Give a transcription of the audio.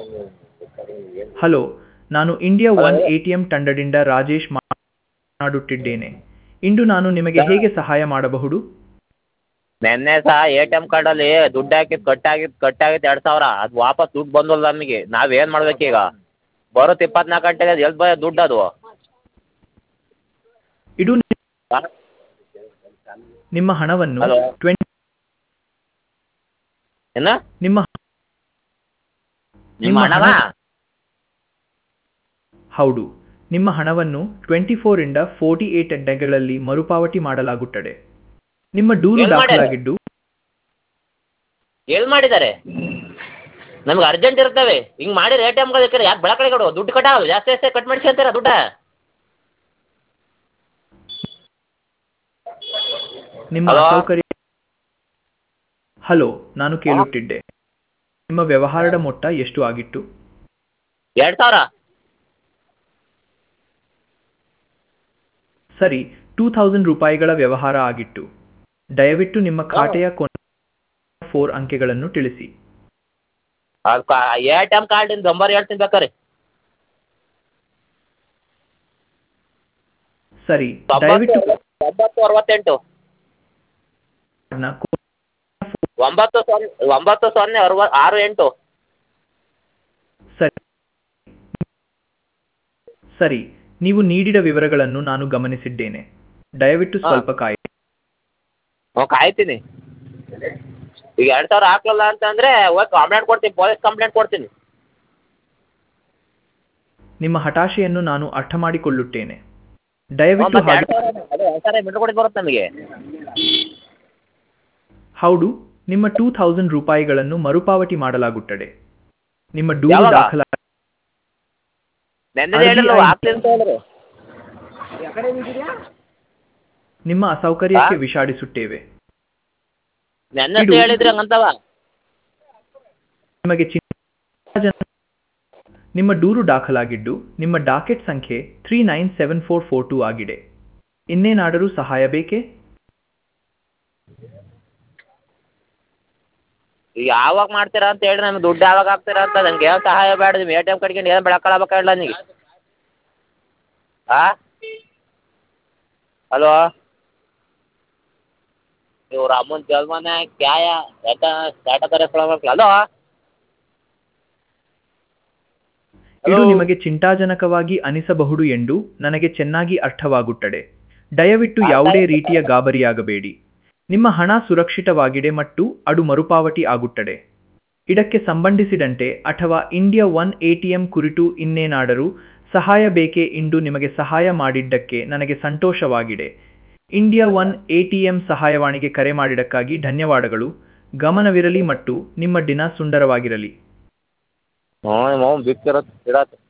Hello ನಾನು India one ATM ತಂಡದಿಂದ ರಾಜೇಶ್ ಮಾತನಾಡುತ್ತಿದ್ದೇನೆ ಇಂದು ನಾನು ನಿಮಗೆ ಹೇಗೆ ಸಹಾಯ ಮಾಡಬಹುದು ನೆನ್ನೆ ಸಹ ಎ ಟಿ ಎಮ್ ಕಾರ್ಡಲ್ಲಿ ದುಡ್ಡು ಹಾಕಿದ್ದು ಕಟ್ ಆಗಿದ್ದು ಕಟ್ ಆಗಿತ್ತು ಎರಡು ಸಾವಿರ ಅದು ವಾಪಸ್ ದುಡ್ಡು ಬಂದಲ್ಲ ನಮಗೆ ನಾವೇನು ಮಾಡ್ಬೇಕು ಈಗ ಬರುತ್ತೆ ಇಪ್ಪತ್ನಾಲ್ಕು ಗಂಟೆಗೆ ಅದು ಎಲ್ಲಿ ಬ ದುಡ್ಡು ಅದು ಇದು ಹಾಂ ನಿಮ್ಮ ಹಣವನ್ನು ಹಲೋ. ಟ್ವೆಂಟಿ ಏನು ನಿಮ್ಮ ನಿಮ್ಮ ನಿಮ್ಮ ಹಣವಾ ಹಣ- ಹೌದು ನಿಮ್ಮ ಹಣವನ್ನು ಟ್ವೆಂಟಿ ಫೋರ್ ಇಂದ ಫೋರ್ಟಿ ಏಟ್ ಗಂಟೆಗಳಲ್ಲಿ ಮರುಪಾವತಿ ಮಾಡಲಾಗುತ್ತದೆ ನಿಮ್ಮ ದೂರು ಎಲ್ಲಿ ಮಾಡ್ಯಾರ? ದಾಖಲಾಗಿದ್ದು ಎಲ್ಲಿ ಮಾಡಿದ್ದಾರೆ ನಮ್ಗೆ ಅರ್ಜೆಂಟ್ ಇರ್ತವೆ ಹಿಂಗೆ ಮಾಡಿ ಎ ಟಿ ಎಮ್ಗಳು ಯಾಕೆ ಬೆಳಕಡೆ ಕೊಡು ದುಡ್ಡು ಕಟ್ಟಾಗಲ್ಲ ಜಾಸ್ತಿ ಜಾಸ್ತಿ ಕಟ್ ಮಾಡಿಸಿ ಅಂತೀರ ದುಡ್ಡ ನಿಮ್ಮ ಹಲೋ? ಅಸೌಕರ್ಯ ಹಲೋ ನಾನು ಕೇಳುತ್ತಿದ್ದೆ ನಿಮ್ಮ ವ್ಯವಹಾರದ ಮೊತ್ತ ಎಷ್ಟು ಆಗಿತ್ತು ಎರಡು ಸಾವಿರ ಸರಿ ಟೂ ಥೌಸಂಡ್ ರೂಪಾಯಿಗಳ ವ್ಯವಹಾರ ಆಗಿತ್ತು ದಯವಿಟ್ಟು ನಿಮ್ಮ ಖಾತೆಯ ಕೊನೆ ಫೋರ್ ಅಂಕೆಗಳನ್ನು ತಿಳಿಸಿ ಅದು ಕಾ ಎ ಟಿ ಎಮ್ ಕಾರ್ಡಿಂದ ನಂಬರ್ ಹೇಳ್ತೀನಿ ಬೇಕಾರೆ ಸರಿ ದಯವಿಟ್ಟು ತೊಂಬತ್ತು ಒಂಬತ್ತು ಅರವತ್ತೆಂಟು ಕಾರ್ಡ್ನ ಕೊ- ಒಂಬತ್ತು ಸೊನ್ನೆ ಒಂಬತ್ತು ಸೊನ್ನೆ ಅರವ ಆರು ಎಂಟು ಸರಿ ಸರಿ ನೀವು ನೀಡಿದ ವಿವರಗಳನ್ನು ನಾನು ಗಮನಿಸಿದ್ದೇನೆ ದಯವಿಟ್ಟು ಹಾ. ಸ್ವಲ್ಪ ಕಾಯಿ ಹ್ಞೂ ಕಾಯ್ತೀನಿ ಈಗ ಎರಡು ಸಾವಿರ ಹಾಕ್ಲಿಲ್ಲ ಅಂತಂದರೆ ಹೋಗಿ ಕಂಪ್ಲೇಂಟ್ ಕೊಡ್ತೀನಿ ಪೊಲೀಸ್ ಕಂಪ್ಲೇಂಟ್ ಕೊಡ್ತೀನಿ ನಿಮ್ಮ ಹತಾಶೆಯನ್ನು ನಾನು ಅರ್ಥ ಮಾಡಿಕೊಳ್ಳುತ್ತೇನೆ ಹ್ಞೂ ದಯವಿಟ್ಟು ಮತ್ತೆ ಎರಡು ಹಾಗೆ ಸಾವಿರ ಅದೇ ಎರಡು ಸಾವಿರ ಬಿಟ್ಟು ಕೊಡಿ ಬರುತ್ತೆ ನಮಗೆ ಹೌದು ನಿಮ್ಮ ಟೂ ಥೌಸಂಡ್ ರೂಪಾಯಿಗಳನ್ನು ಮರುಪಾವತಿ ಮಾಡಲಾಗುತ್ತದೆ ನಿಮ್ಮ ದೂರು ಯಾವಾಗ? ದಾಖಲಾ ನೆನ್ನೆ RBI ಹೇಳಿಲ್ಲ ಹಾಕ್ತೀನಿ ಅಂತ ಹೇಳಿದ್ರು ನಿಮ್ಮ ಅಸೌಕರ್ಯಕ್ಕೆ ಹಾ? ವಿಷಾದಿಸುತ್ತೇವೆ ನೆನ್ನೆ ಇದು- ಹೇಳಿದ್ರಿ ಹಂಗಂತವ ನಿಮಗೆ ಚಿಂತಾಜನಕ ನಿಮ್ಮ ದೂರು ದಾಖಲಾಗಿದ್ದು ನಿಮ್ಮ ಡಾಕೆಟ್ ಸಂಖ್ಯೆ three nine seven four four two ಆಗಿದೆ ಇನ್ನೇನಾದರೂ ಸಹಾಯ ಬೇಕೇ ಈಗ ಯಾವಾಗ ಮಾಡ್ತೀರಾ ಅಂತ ಹೇಳ್ರಿ ನಮ್ಗೆ ದುಡ್ಡು ಯಾವಾಗ ಹಾಕ್ತೀರಾ ಅಂತ ನಂಗೆ ಏನು ಸಹಾಯ ಬೇಡ ನೀವು ಎ ಟಿ ಎಮ್ ಕಡೆಗೆ ಏನು ಬೆಳಕೊಳಬೇಕಲ್ಲ ನನಗೆ ಹಾಂ ಹಲೋ ಇವ್ರ ಅಮ್ಮನ ಜಲ್ಮನೆ ಕ್ಯಾಯ ಎಟ ಎಟ ತರ ಹಲೋ ಇದು ಹಲೋ. ನಿಮಗೆ ಚಿಂತಾಜನಕವಾಗಿ ಅನಿಸಬಹುದು ಎಂದು ನನಗೆ ಚೆನ್ನಾಗಿ ಅರ್ಥವಾಗುತ್ತದೆ ದಯವಿಟ್ಟು ಯಾವುದೇ ರೀತಿಯ ಗಾಬರಿಯಾಗಬೇಡಿ ನಿಮ್ಮ ಹಣ ಸುರಕ್ಷಿತವಾಗಿದೆ ಮತ್ತು ಅದು ಮರುಪಾವತಿ ಆಗುತ್ತದೆ ಇದಕ್ಕೆ ಸಂಬಂಧಿಸಿದಂತೆ ಅಥವಾ ಇಂಡಿಯಾ ಒನ್ ಎಟಿಎಂ ಕುರಿತು ಇನ್ನೇನಾದರೂ ಸಹಾಯ ಬೇಕೇ ಇಂದು ನಿಮಗೆ ಸಹಾಯ ಮಾಡಿದ್ದಕ್ಕೆ ನನಗೆ ಸಂತೋಷವಾಗಿದೆ ಇಂಡಿಯಾ ಒನ್ ಎಟಿಎಂ ಸಹಾಯವಾಣಿಗೆ ಕರೆ ಮಾಡಿದ್ದಕ್ಕಾಗಿ ಧನ್ಯವಾದಗಳು ಗಮನವಿರಲಿ ಮತ್ತು ನಿಮ್ಮ ದಿನ ಸುಂದರವಾಗಿರಲಿ ಹ್ಞೂ ಹ್ಞೂ ಬಿತ್ತಿರತ್ತೆ ಇಡತ್ತೆ